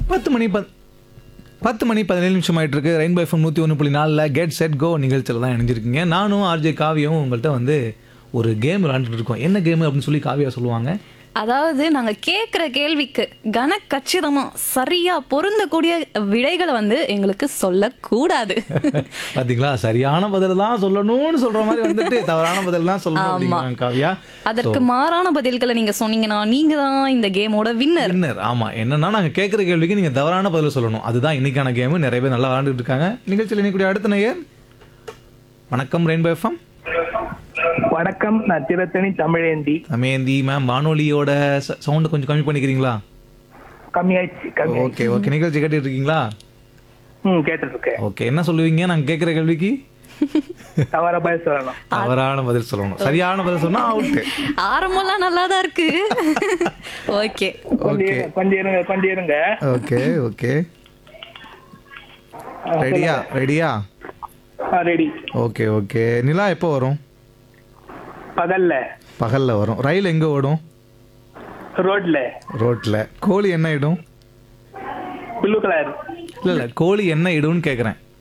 பத்து மணி பத் பத்து மணி பதினேழு நிமிஷம் ஆயிட்டு இருக்கு ரெயின்போ எஃப்எம் நூற்றி ஒன்று புள்ளி நாலில் கெட் செட் கோ நிகழ்ச்சியில் தான் இணைஞ்சிருக்கீங்க நானும் ஆர்ஜே காவியும் உங்கள்கிட்ட வந்து ஒரு கேம் விளாண்டுட்டு இருக்கோம் என்ன கேம் அப்படின்னு சொல்லி காவியா சொல்லுவாங்க அதாவது நாங்க கேக்குற கேள்விக்கு கன கச்சிதமா சரியா பொருந்தக்கூடிய விடைகளை வந்து எங்களுக்கு சொல்லக்கூடாது பாத்தீங்களா சரியான பதில் தான் சொல்லணும்னு சொல்ற மாதிரி வந்துட்டு தவறான பதில் தான் சொல்லணும் அப்படிங்கிறாங்க காவியா அதற்கு மாறான பதில்களை நீங்க சொன்னீங்கன்னா நீங்க தான் இந்த கேமோட வின்னர் வின்னர் ஆமா என்னன்னா நாங்க கேட்குற கேள்விக்கு நீங்க தவறான பதில் சொல்லணும் அதுதான் இன்னைக்கான கேம் நிறைய பேர் நல்லா விளாண்டுட்டு இருக்காங்க நிகழ்ச்சியில் இணைக்கூடிய அடுத்த நேயர் வணக்கம் ரெயின்போ எஃப்எம் வணக்கம் நான் திரத்தனி தமிழேந்தி அமேந்தி மேம் வானொலியோட சவுண்ட் கொஞ்சம் கம்மி பண்ணிக்கிறீங்களா கம்மியாயிடுச்சு கம்மி ஓகே ஓகே நிகழ்ச்சி கேட்டுட்டு இருக்கீங்களா ம் கேட்டுட்டு இருக்கேன் ஓகே என்ன சொல்லுவீங்க நாங்க கேட்குற கேள்விக்கு தவற பதில் சொல்லணும் தவறான பதில் சொல்லணும் சரியான பதில் சொன்னா அவுட்டு ஆரம்பம்லாம் நல்லா தான் இருக்கு ஓகே கொஞ்சம் ஓகே இருங்க, கொஞ்சம் இருங்க கொஞ்சம் இருங்க ஓகே ஓகே ரெடியா ரெடியா ரெடி ஓகே ஓகே நிலா எப்போ வரும் பகல்ல பகல்ல வரும் ரயில் எங்க ஓடும் ரோட்ல ரோட்ல கோழி என்ன இடும் ப்ளூ கலர் இல்ல இல்ல கோழி என்ன இடும்னு கேக்குறேன்